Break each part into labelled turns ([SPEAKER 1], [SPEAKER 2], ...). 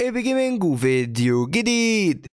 [SPEAKER 1] ايبي جيمنج وفيديو جديد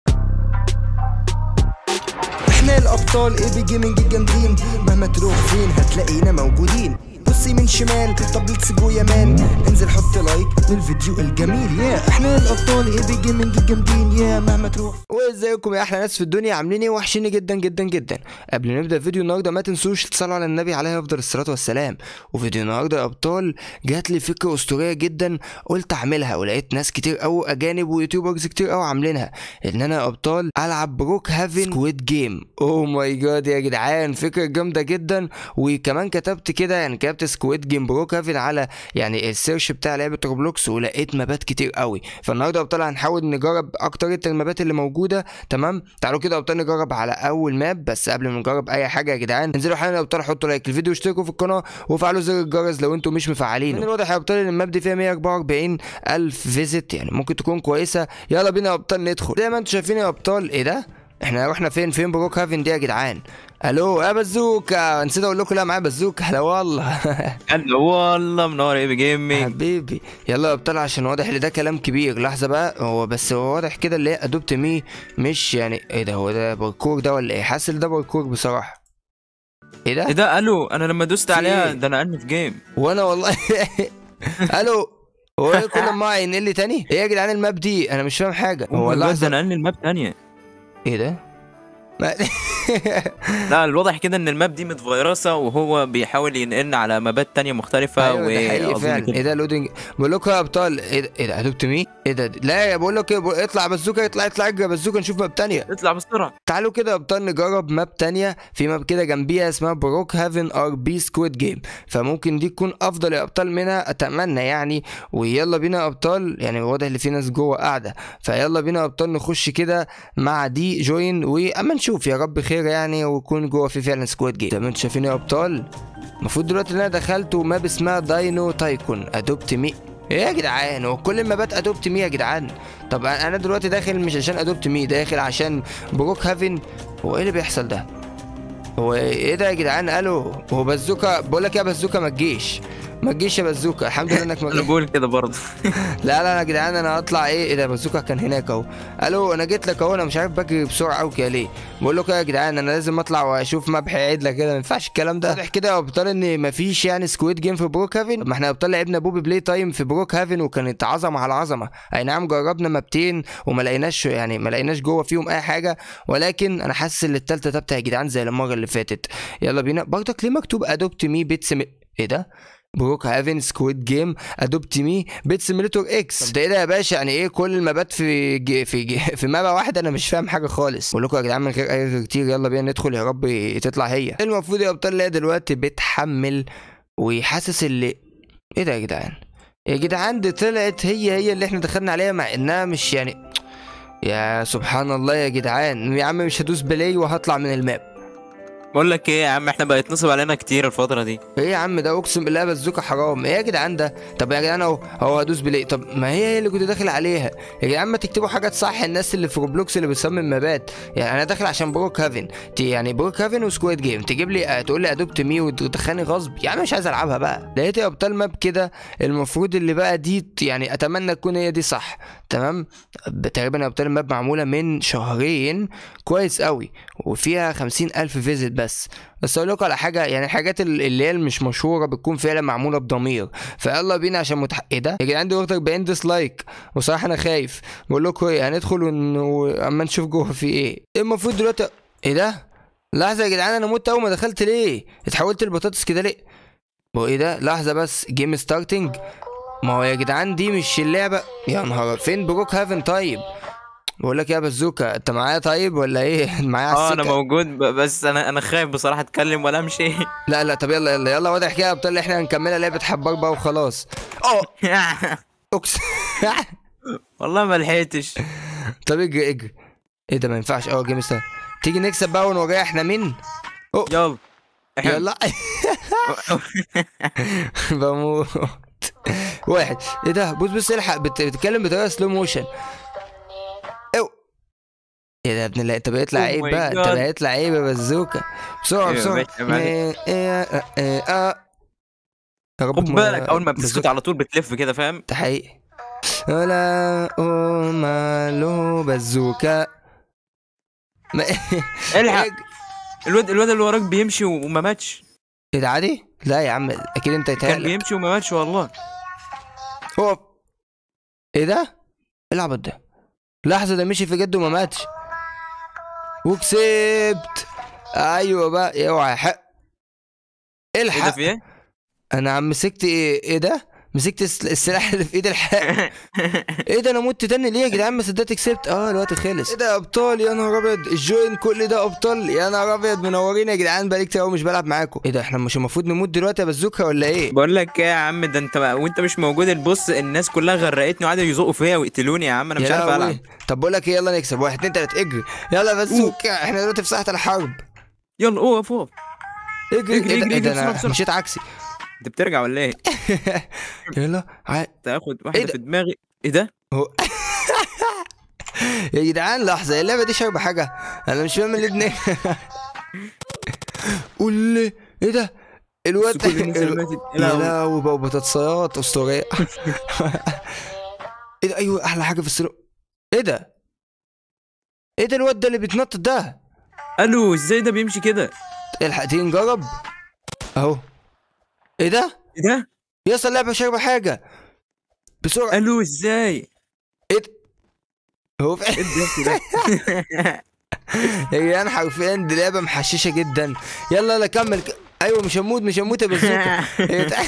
[SPEAKER 1] احنا الابطال ايبي جيمنج الجامدين مهما تروح فين هتلاقينا موجودين بص يمين شمال طب ليتس جو يا مان انزل حط لايك للفيديو الجميل يا احنا الابطال ايبي جيمنج الجامدين يا مهما تروح وازيكم يا احلى ناس في الدنيا عاملين ايه وحشيني جدا جدا جدا قبل ما نبدا فيديو النهارده ما تنسوش تصلوا على النبي عليه افضل الصلاه والسلام وفيديو النهارده يا ابطال جات لي فكره اسطوريه جدا قلت اعملها ولقيت ناس كتير قوي اجانب ويوتيوبرز كتير قوي عاملينها ان انا يا ابطال العب بروك هافن سكويد جيم اوه ماي جاد يا جدعان فكره جامده جدا وكمان كتبت كده يعني كتبت سكويد جيم بروك هافن على يعني السيرش بتاع لعبه روبلوكس ولقيت مابات كتير قوي فالنهارده يا ابطال هنحاول نجرب اكتريه المابات اللي موجوده تمام تعالوا كده يا ابطال نجرب على اول ماب بس قبل ما نجرب اي حاجه يا جدعان انزلوا حالا يا ابطال حطوا لايك الفيديو واشتركوا في القناه وفعلوا زر الجرس لو انتم مش مفعلينه من الواضح يا ابطال ان الماب دي فيها 144 الف فيزيت يعني ممكن تكون كويسه يلا بينا يا ابطال ندخل زي ما انتم شايفين يا ابطال ايه ده احنا رحنا فين فين بروك هافن دي يا جدعان الو يا بزوكا نسيت اقول لكم لا معايا بزوكا هلا والله
[SPEAKER 2] هلا والله منور ايبي جيمنج
[SPEAKER 1] حبيبي يلا يا ابطال عشان واضح ان ده كلام كبير لحظه بقى هو بس هو واضح كده اللي هي ادوبت مي مش يعني ايه ده هو ده باركور ده ولا ايه حاسس ده باركور بصراحه ايه ده
[SPEAKER 2] ايه ده الو انا لما دوست
[SPEAKER 1] في
[SPEAKER 2] عليها
[SPEAKER 1] إيه؟
[SPEAKER 2] ده انا انف جيم
[SPEAKER 1] وانا والله الو هو إيه كل ما ينقل لي تاني ايه يا جدعان الماب دي انا مش فاهم حاجه هو
[SPEAKER 2] هو ده
[SPEAKER 1] لحظه
[SPEAKER 2] انا اني الماب تانية
[SPEAKER 1] ايه ده ما-
[SPEAKER 2] لا الواضح كده ان الماب دي متفيرسه وهو بيحاول ينقلنا على مابات تانية مختلفه
[SPEAKER 1] ايوه ده حقيقي
[SPEAKER 2] وأظن
[SPEAKER 1] فعلا
[SPEAKER 2] كده-
[SPEAKER 1] ايه ده لودنج بقول لكم يا ابطال ايه ده ايه ده ادوبت مي ايه ده لا يا بقول لك ايه بقول- اطلع بزوكا اطلع اطلع اجري يا بزوكا نشوف ماب تانية
[SPEAKER 2] اطلع بسرعه
[SPEAKER 1] تعالوا كده يا ابطال نجرب ماب تانية في ماب كده جنبيها اسمها بروك هافن ار بي سكويد جيم فممكن دي تكون افضل يا ابطال منها اتمنى يعني ويلا بينا يا ابطال يعني واضح ان في ناس جوه قاعده فيلا بينا يا ابطال نخش كده مع دي جوين واما نشوف يا رب خير يعني ويكون جوه في فعلا سكويد جيم زي ما انتم شايفين يا ابطال المفروض دلوقتي ان انا دخلت وماب اسمها داينو تايكون ادوبت مي ايه يا جدعان هو كل المابات ادوبت مي يا جدعان طب انا دلوقتي داخل مش عشان ادوبت مي داخل عشان بروك هافن هو ايه اللي بيحصل ده هو ايه ده يا جدعان الو هو بازوكا بقول لك يا بازوكا ما تجيش ما تجيش يا بازوكا الحمد لله انك ما
[SPEAKER 2] انا بقول كده برضه
[SPEAKER 1] لا لا يا جدعان انا هطلع ايه ايه ده بازوكا كان هناك اهو الو انا جيت لك اهو انا مش عارف بجري بسرعه قوي كده ليه بقول لكم يا جدعان انا لازم اطلع واشوف مبحث عدله كده ما ينفعش الكلام ده واضح كده يا ابطال ان مفيش يعني سكويد جيم في بروك هافن ما احنا يا ابطال لعبنا بوبي بلاي تايم في بروك هافن وكانت عظمه على عظمه اي نعم جربنا مابتين وما لقيناش يعني ما لقيناش جوه فيهم اي حاجه ولكن انا حاسس ان التالتة تابتة يا جدعان زي المره اللي فاتت يلا بينا برضك ليه مكتوب ادوبت مي بيتس م... ايه ده بروك هافن سكويد جيم ادوبت مي بيت سيميليتور اكس طب ده ايه ده يا باشا يعني ايه كل المابات في جي في جي في مابا واحده انا مش فاهم حاجه خالص بقول لكم يا جدعان من غير اي غير كتير يلا بينا ندخل يا رب تطلع هي المفروض يا ابطال اللي هي دلوقتي بتحمل ويحسس اللي ايه ده يا جدعان يا جدعان دي طلعت هي هي اللي احنا دخلنا عليها مع انها مش يعني يا سبحان الله يا جدعان يا عم مش هدوس بلاي وهطلع من الماب
[SPEAKER 2] بقول لك ايه يا عم احنا بقى يتنصب علينا كتير الفتره دي
[SPEAKER 1] ايه يا عم ده اقسم بالله بزوكا حرام ايه يا جدعان ده طب يا جدعان اهو اهو هدوس بلاي طب ما هي هي اللي كنت داخل عليها يا جدعان ما تكتبوا حاجات صح الناس اللي في روبلوكس اللي بتصمم مابات يعني انا داخل عشان بروك هافن ت- يعني بروك هافن وسكويد جيم تجيب لي آه، تقول لي ادوبت مي وتدخلني غصب يا عم مش عايز العبها بقى لقيت يا ابطال ماب كده المفروض اللي بقى دي ت- يعني اتمنى تكون هي دي صح تمام تقريبا يا ابطال الماب معموله من شهرين كويس قوي وفيها خمسين الف فيزيت بس بس اقول لكم على حاجه يعني الحاجات ال- اللي هي مش مشهوره بتكون فعلا معموله بضمير فيلا بينا عشان متح... ايه ده يا جدعان دي واخدك بين ديسلايك وصراحه انا خايف بقول لكم ايه هندخل ون... واما نشوف جوه في ايه المفروض دلوقتي ايه ده لحظه يا جدعان انا مت اول ما دخلت ليه اتحولت لبطاطس كده ليه هو ايه ده لحظه بس جيم ستارتنج ما هو يا جدعان دي مش اللعبه يا نهار فين بروك هافن طيب بقول لك يا بزوكا انت معايا طيب ولا ايه معايا على
[SPEAKER 2] اه انا
[SPEAKER 1] السكة؟
[SPEAKER 2] موجود ب- بس انا انا خايف بصراحه اتكلم ولا امشي
[SPEAKER 1] لا لا طب يلا يلا يلا واضح كده يا ابطال احنا هنكملها لعبه حبار بقى وخلاص اه اقسم
[SPEAKER 2] والله ما لحقتش
[SPEAKER 1] طب اجري اجري ايه ده ما ينفعش اه جيم ستار تيجي نكسب بقى ونوريها احنا مين
[SPEAKER 2] يلا
[SPEAKER 1] يلا بموت واحد ايه ده بص بص الحق بت- بتتكلم بطريقه سلو موشن او ايه ده يا ابن الله انت بقيت
[SPEAKER 2] Oh
[SPEAKER 1] لعيب
[SPEAKER 2] my
[SPEAKER 1] بقى انت
[SPEAKER 2] God.
[SPEAKER 1] بقيت لعيب يا بزوكا بسرعه
[SPEAKER 2] ايوه
[SPEAKER 1] بسرعه
[SPEAKER 2] ماشي، عيب عليك.
[SPEAKER 1] إيه، إيه، آه، إيه، آه. يا رب
[SPEAKER 2] خد
[SPEAKER 1] ما-
[SPEAKER 2] بالك اول ما بتسكت
[SPEAKER 1] بزوكا.
[SPEAKER 2] على طول بتلف كده فاهم
[SPEAKER 1] ده حقيقي ولا كريستيانو بازوكا ما
[SPEAKER 2] الحق
[SPEAKER 1] ايه
[SPEAKER 2] الواد الواد اللي وراك بيمشي وما ماتش
[SPEAKER 1] ده عادي؟ لا يا عم اكيد انت
[SPEAKER 2] كان
[SPEAKER 1] يتهيألك
[SPEAKER 2] بيمشي وما ماتش والله
[SPEAKER 1] هو ايه ده؟ ايه العبط ده؟ لحظة ده مشي في جد وما ماتش وكسبت ايوه بقى اوعى حق
[SPEAKER 2] ايه ده
[SPEAKER 1] الحق
[SPEAKER 2] في ايه؟
[SPEAKER 1] انا عم مسكت ايه ايه ده؟ مسكت الس- السلاح اللي في ايد الحق ايه ده انا مت تاني ليه يا جدعان ما صدقت كسبت اه الوقت خلص ايه ده يا ابطال يا نهار ابيض الجوين كل ده ابطال يا نهار ابيض منورين يا جدعان بقالي كتير قوي مش بلعب معاكم ايه ده احنا مش المفروض نموت دلوقتي يا بازوكا ولا ايه
[SPEAKER 2] بقول لك ايه يا عم ده انت وانت مش موجود البص الناس كلها غرقتني وقعدوا يزقوا فيا ويقتلوني يا عم انا مش
[SPEAKER 1] يا
[SPEAKER 2] عارف
[SPEAKER 1] لهوي.
[SPEAKER 2] العب
[SPEAKER 1] طب بقول لك ايه يلا نكسب واحد اتنين تلاته اجري يلا يا بازوكا احنا دلوقتي في ساحه الحرب
[SPEAKER 2] يلا اقف اقف
[SPEAKER 1] اجري
[SPEAKER 2] اجري،
[SPEAKER 1] ايه ده,
[SPEAKER 2] اجري،
[SPEAKER 1] إيه ده
[SPEAKER 2] اجري،
[SPEAKER 1] انا
[SPEAKER 2] بسرعة، بسرعة.
[SPEAKER 1] مشيت عكسي
[SPEAKER 2] انت بترجع ولا ايه؟
[SPEAKER 1] يلا ع-
[SPEAKER 2] تاخد واحده
[SPEAKER 1] ده؟
[SPEAKER 2] في دماغي ايه ده؟
[SPEAKER 1] هو يا جدعان لحظة اللعبة دي شاربة حاجة أنا مش فاهم اللي ابني قول لي إيه ده الواد
[SPEAKER 2] بس كل الناس اللي ماتت
[SPEAKER 1] يا
[SPEAKER 2] لهوي.
[SPEAKER 1] لهوي بقوا بطاطسيات أسطورية إيه ده أيوه أحلى حاجة في السلو إيه ده إيه ده الواد ده اللي بيتنطط ده
[SPEAKER 2] الو ازاي ده بيمشي كده؟
[SPEAKER 1] الحق تيجي نجرب أهو إيه ده
[SPEAKER 2] ايه ده؟
[SPEAKER 1] يا اسطى اللعبة شاربة حاجة بسرعة
[SPEAKER 2] الو ازاي؟
[SPEAKER 1] إيه ده؟ هو في
[SPEAKER 2] ايه الضحك ده؟
[SPEAKER 1] يا جدعان حرفيا دي لعبه محششه جدا يلا يلا كمل ك... ايوه مش هموت مش هموت يا بازوكا هي بتاع-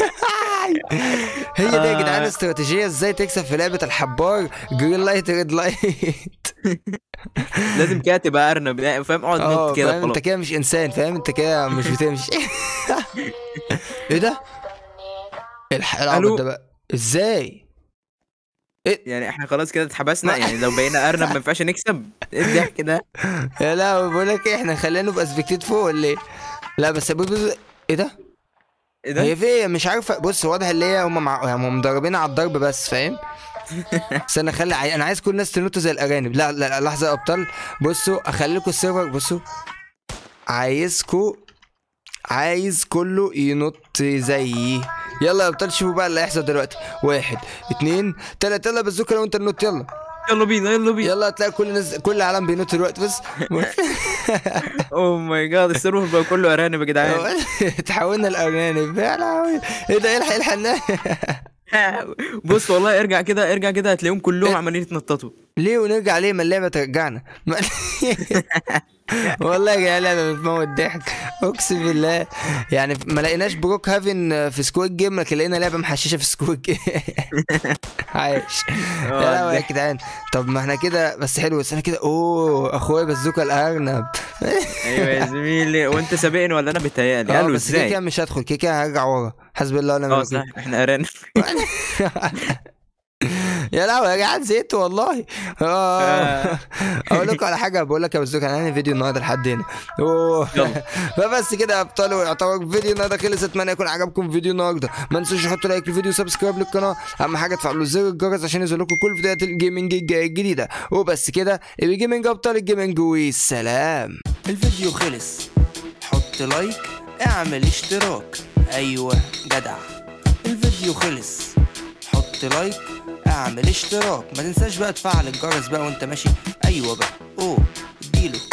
[SPEAKER 1] هي دي يا جدعان استراتيجيه ازاي تكسب في لعبه الحبار جرين لايت ريد لايت
[SPEAKER 2] لازم كده تبقى ارنب لا، فاهم اقعد
[SPEAKER 1] اه
[SPEAKER 2] نط كده
[SPEAKER 1] فاهم
[SPEAKER 2] خلاص
[SPEAKER 1] انت كده مش انسان فاهم انت كده مش بتمشي ايه ده؟ الح- العبط
[SPEAKER 2] ألو؟
[SPEAKER 1] ده بقى ازاي؟
[SPEAKER 2] يعني احنا خلاص كده اتحبسنا يعني لو بقينا ارنب ما ينفعش نكسب ايه الضحك ده؟
[SPEAKER 1] يا لا بقول لك ايه احنا خلينا نبقى سبكتيت فوق ولا ايه؟ لا بس بص- بص- ايه ده؟
[SPEAKER 2] ايه ده؟
[SPEAKER 1] هي في إيه؟ مش عارفه بص واضح اللي هي هم مع... هم مدربين على الضرب بس فاهم بس انا خلي عاي... انا عايز كل الناس تنط زي الارانب لا لا لا، لحظه يا ابطال بصوا اخلي لكم السيرفر بصوا عايزكم عايز كله ينط زيي يلا يا ابطال شوفوا بقى اللي هيحصل دلوقتي واحد اتنين تلاته يلا بزوكا لو انت نط يلا
[SPEAKER 2] يلا بينا يلا بينا
[SPEAKER 1] يلا هتلاقي كل الناس كل العالم بينط دلوقتي بس
[SPEAKER 2] اوه ماي جاد السيرفر بقى كله ارانب يا جدعان
[SPEAKER 1] تحولنا الارانب يا لهوي ايه ده الحق الحق
[SPEAKER 2] بص والله ارجع كده ارجع كده هتلاقيهم كلهم
[SPEAKER 1] إيه؟
[SPEAKER 2] عمالين يتنططوا
[SPEAKER 1] ليه ونرجع ليه ما اللعبه ترجعنا ما- والله يا جدعان لعبه بتموت ضحك اقسم بالله يعني ما لقيناش بروك هافن في سكويد جيم لكن لقينا لعبه محششه في سكويد جيم عايش يا لهوي يا
[SPEAKER 2] ضحك.
[SPEAKER 1] جدعان طب ما احنا كده بس حلو بس انا كده اوه اخويا بزوكا الارنب
[SPEAKER 2] ايوه يا زميلي وانت سابقني ولا انا بيتهيألي
[SPEAKER 1] اه
[SPEAKER 2] قالوا
[SPEAKER 1] بس كده كده
[SPEAKER 2] ازاي
[SPEAKER 1] مش هدخل كده كده هرجع ورا حسبي الله ونعم
[SPEAKER 2] اه
[SPEAKER 1] الوكيل
[SPEAKER 2] صح احنا ارانب
[SPEAKER 1] يا لهوي يا جدعان زهقت والله اه اقول لكم على حاجه بقول لك يا بزوك انا هنهي فيديو النهارده لحد هنا اوه
[SPEAKER 2] يلا.
[SPEAKER 1] فبس كده يا ابطال يعتبر فيديو النهارده خلص اتمنى يكون عجبكم فيديو النهارده ما تنسوش تحطوا لايك للفيديو وسبسكرايب للقناه اهم حاجه تفعلوا زر الجرس عشان ينزل لكم كل فيديوهات الجيمنج الجايه الجديده وبس كده يبقى جيمنج ابطال الجيمنج والسلام الفيديو خلص حط لايك اعمل اشتراك ايوه جدع الفيديو خلص حط لايك اعمل اشتراك ما تنساش بقى تفعل الجرس بقى وانت ماشي ايوه بقى اوه اديله